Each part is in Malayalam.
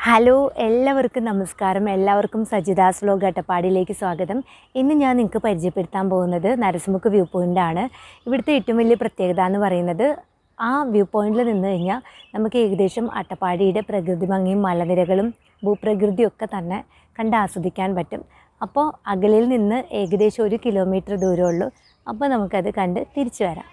ഹലോ എല്ലാവർക്കും നമസ്കാരം എല്ലാവർക്കും സജിദാസ് വ്ലോഗ് അട്ടപ്പാടിയിലേക്ക് സ്വാഗതം ഇന്ന് ഞാൻ നിങ്ങൾക്ക് പരിചയപ്പെടുത്താൻ പോകുന്നത് നരസിമുക്ക് വ്യൂ പോയിൻ്റാണ് ഇവിടുത്തെ ഏറ്റവും വലിയ പ്രത്യേകത എന്ന് പറയുന്നത് ആ വ്യൂ പോയിന്റിൽ നിന്ന് കഴിഞ്ഞാൽ നമുക്ക് ഏകദേശം അട്ടപ്പാടിയുടെ പ്രകൃതി ഭംഗിയും മലനിരകളും ഭൂപ്രകൃതിയൊക്കെ തന്നെ കണ്ട് ആസ്വദിക്കാൻ പറ്റും അപ്പോൾ അകലിൽ നിന്ന് ഏകദേശം ഒരു കിലോമീറ്റർ ദൂരമുള്ളൂ അപ്പോൾ നമുക്കത് കണ്ട് തിരിച്ചു വരാം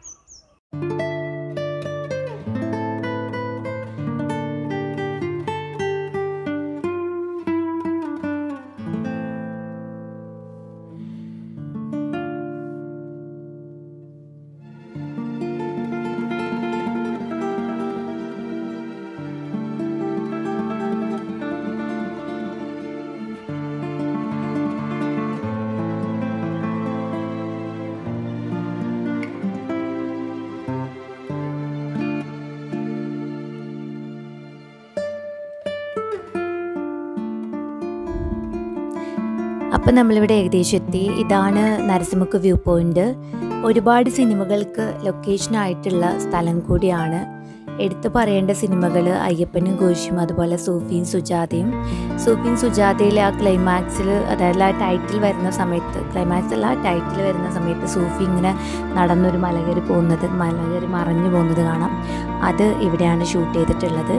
അപ്പം നമ്മളിവിടെ ഏകദേശം എത്തി ഇതാണ് നരസിമുക്ക് വ്യൂ പോയിന്റ് ഒരുപാട് സിനിമകൾക്ക് ലൊക്കേഷനായിട്ടുള്ള സ്ഥലം കൂടിയാണ് എടുത്തു പറയേണ്ട സിനിമകൾ അയ്യപ്പനും കോശിയും അതുപോലെ സൂഫിയും സുജാതയും സൂഫിയും സുജാതയിലെ ആ ക്ലൈമാക്സിൽ അതായത് ആ ടൈറ്റിൽ വരുന്ന സമയത്ത് ക്ലൈമാക്സിൽ ആ ടൈറ്റിൽ വരുന്ന സമയത്ത് സൂഫി ഇങ്ങനെ നടന്നൊരു മലകയറി പോകുന്നത് മലകയറി മറഞ്ഞു പോകുന്നത് കാണാം അത് ഇവിടെയാണ് ഷൂട്ട് ചെയ്തിട്ടുള്ളത്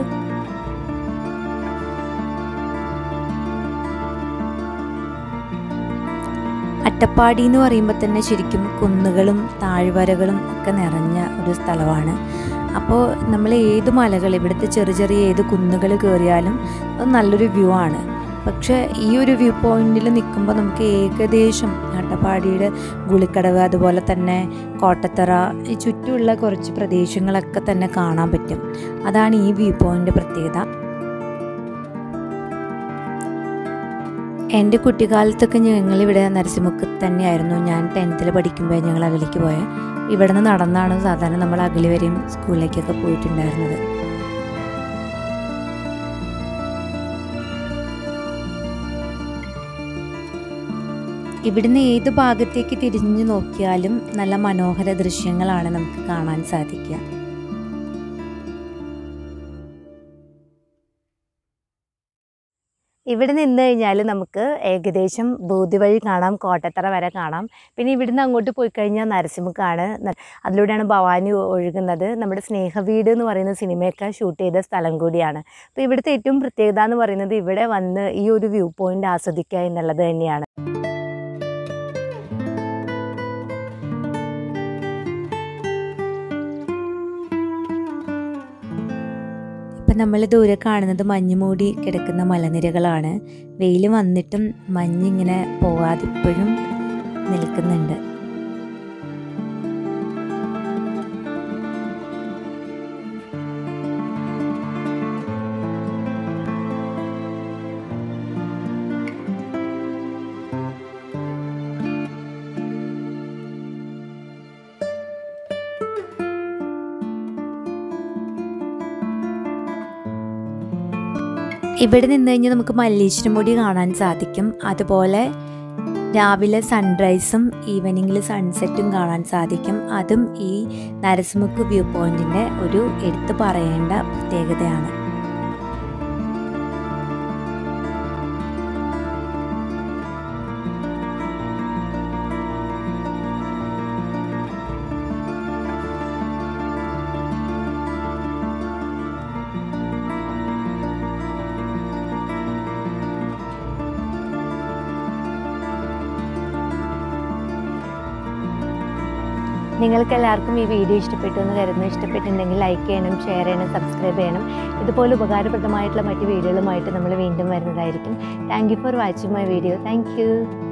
അട്ടപ്പാടി എന്ന് പറയുമ്പോൾ തന്നെ ശരിക്കും കുന്നുകളും താഴ്വരകളും ഒക്കെ നിറഞ്ഞ ഒരു സ്ഥലമാണ് അപ്പോൾ നമ്മൾ ഏത് മലകൾ ഇവിടുത്തെ ചെറിയ ചെറിയ ഏത് കുന്നുകൾ കയറിയാലും അത് നല്ലൊരു വ്യൂ ആണ് പക്ഷേ ഈ ഒരു വ്യൂ പോയിന്റിൽ നിൽക്കുമ്പോൾ നമുക്ക് ഏകദേശം അട്ടപ്പാടിയുടെ ഗുളിക്കടവ് അതുപോലെ തന്നെ കോട്ടത്തറ ഈ ചുറ്റുമുള്ള കുറച്ച് പ്രദേശങ്ങളൊക്കെ തന്നെ കാണാൻ പറ്റും അതാണ് ഈ വ്യൂ പോയിന്റ് പ്രത്യേകത എൻ്റെ കുട്ടിക്കാലത്തൊക്കെ ഞങ്ങളിവിടെ നരസിമുക്ക് തന്നെയായിരുന്നു ഞാൻ ടെൻത്തിൽ പഠിക്കുമ്പോൾ ഞങ്ങൾ അകലേക്ക് പോയത് ഇവിടെ നിന്ന് നടന്നാണ് സാധാരണ നമ്മൾ അകലി വരെയും സ്കൂളിലേക്കൊക്കെ പോയിട്ടുണ്ടായിരുന്നത് ഇവിടുന്ന് ഏത് ഭാഗത്തേക്ക് തിരിഞ്ഞു നോക്കിയാലും നല്ല മനോഹര ദൃശ്യങ്ങളാണ് നമുക്ക് കാണാൻ സാധിക്കുക ഇവിടെ നിന്ന് കഴിഞ്ഞാൽ നമുക്ക് ഏകദേശം ബോധി വഴി കാണാം കോട്ടത്തറ വരെ കാണാം പിന്നെ ഇവിടുന്ന് അങ്ങോട്ട് പോയി കഴിഞ്ഞാൽ നരസിമുക്കാണ് അതിലൂടെയാണ് ഭവാനി ഒഴുകുന്നത് നമ്മുടെ സ്നേഹവീട് എന്ന് പറയുന്ന സിനിമയൊക്കെ ഷൂട്ട് ചെയ്ത സ്ഥലം കൂടിയാണ് അപ്പോൾ ഇവിടുത്തെ ഏറ്റവും പ്രത്യേകത എന്ന് പറയുന്നത് ഇവിടെ വന്ന് ഈ ഒരു വ്യൂ പോയിന്റ് ആസ്വദിക്കുക എന്നുള്ളത് തന്നെയാണ് ഇപ്പം നമ്മൾ ദൂരെ കാണുന്നത് മഞ്ഞ് മൂടി കിടക്കുന്ന മലനിരകളാണ് വെയിൽ വന്നിട്ടും മഞ്ഞിങ്ങനെ പോകാതെ ഇപ്പോഴും നിൽക്കുന്നുണ്ട് ഇവിടെ നിന്ന് കഴിഞ്ഞാൽ നമുക്ക് മല്ലീശ്വരമുടി കാണാൻ സാധിക്കും അതുപോലെ രാവിലെ സൺറൈസും ഈവനിങ്ങിൽ സൺസെറ്റും കാണാൻ സാധിക്കും അതും ഈ നരസിമുക്ക് വ്യൂ പോയിന്റിൻ്റെ ഒരു എടുത്തു പറയേണ്ട പ്രത്യേകതയാണ് നിങ്ങൾക്ക് എല്ലാവർക്കും ഈ വീഡിയോ ഇഷ്ടപ്പെട്ടു എന്ന് കരുതുന്നു ഇഷ്ടപ്പെട്ടിട്ടുണ്ടെങ്കിൽ ലൈക്ക് ചെയ്യണം ഷെയർ ചെയ്യണം സബ്സ്ക്രൈബ് ചെയ്യണം ഇതുപോലെ ഉപകാരപ്രദമായിട്ടുള്ള മറ്റ് വീഡിയോകളുമായിട്ട് നമ്മൾ വീണ്ടും വരുന്നതായിരിക്കും thank you for watching my video thank